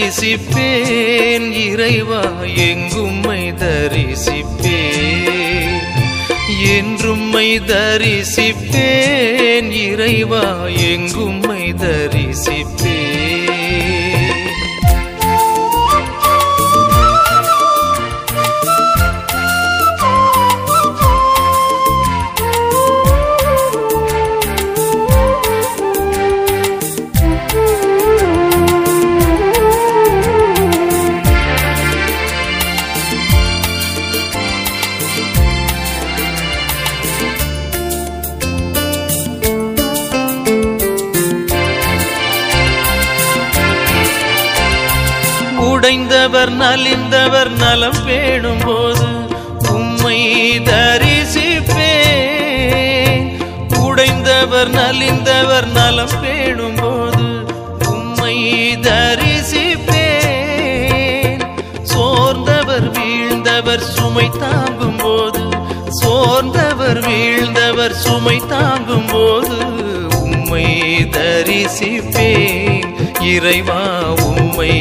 தரிசிப்பேன் இறைவா எங்கும்மை தரிசிப்பேன் என்றும்மை தரிசிப்பேன் இறைவா எங்கும்மை தரிசிப்பேன் உடைந்தவர் நலிந்தவர் நலம் பேணும் போது உம்மை தரிசிப்பேன் உடைந்தவர் நலிந்தவர் நலம் பேணும் போது உம்மை தரிசிப்பேன் சோர்ந்தவர் வீழ்ந்தவர் சுமை தாங்கும் போது சோர்ந்தவர் வீழ்ந்தவர் சுமை தாங்கும் போது உம்மை தரிசிப்பேன் இறைவா உம்மை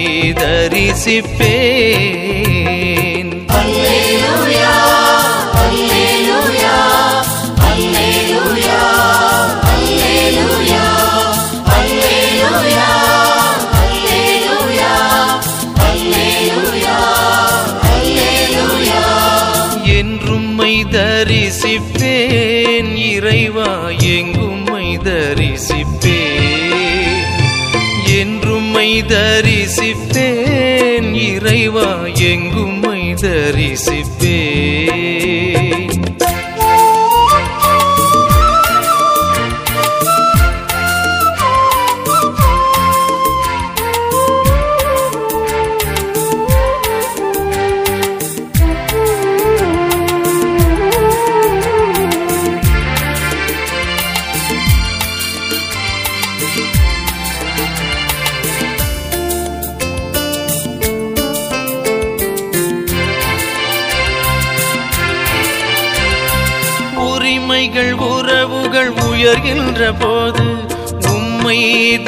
தரிசிப்பேன் என்றும்மை தரிசிப்பேன் இறைவா எங்கும்மை தரிசிப்பேன் என்றும்மை தரிசிப்பேன் இறைவா எங்கும்மை தரிசிப்பேன் உரிமைகள் உறவுகள் உயர்கின்ற போது உம்மை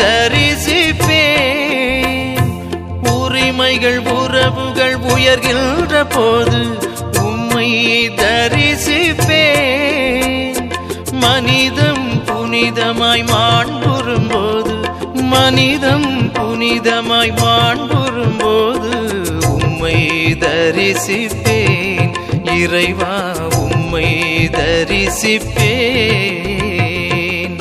தரிசிப்பேன் உரிமைகள் உறவுகள் உயர்கின்ற போது உம்மை தரிசிப்பேன் மனிதம் புனிதமாய் மாண்புறும் போது மனிதம் புனிதமாய் மாண்புறும் போது உம்மை தரிசிப்பேன் இறைவா உம்மை தரிசிப்பேன்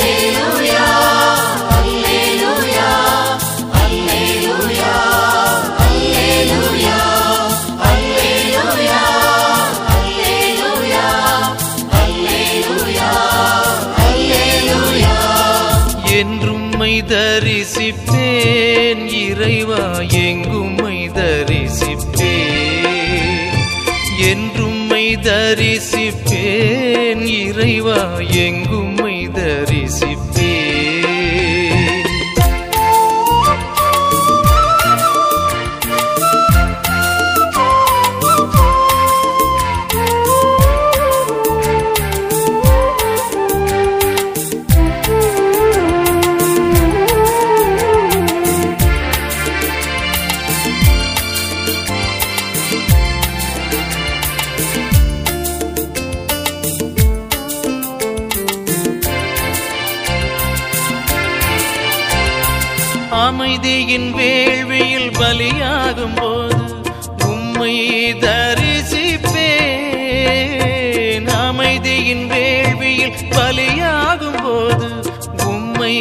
என்றும்மை தரிசிப்பேன் இறைவா எங்கும்மை தரிசிப்பேன் என்றும்மை தரிசிப்பேன் இறைவா எங்கும்மை தரிசிப்பேன் அமைதியின் வேள்வியில் பலியாகும் போது உம்மை தரிசிப்பேன் அமைதியின் வேள்வியில் பலியாகும் போது உம்மை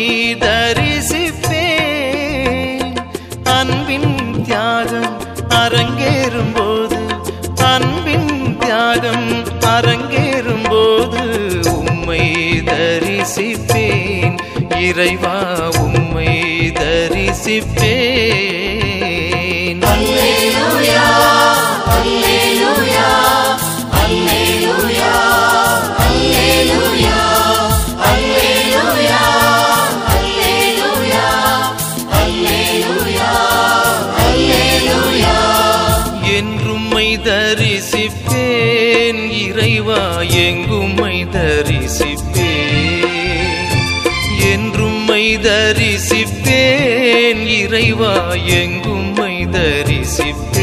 தரிசிப்பேன் அன்பின் தியாகம் அரங்கேறும் போது அன்பின் தியாகம் அரங்கேறும் போது உம்மை தரிசிப்பேன் இறைவா உம்மை தரிசிப்பேன் என்றும்மை தரிசிப்பேன் இறைவா எங்கும்மை தரிசிப்பேன் என்றும்மை தரிசிப்பேன் இறைவா எங்கும்மை தரிசிப்பேன்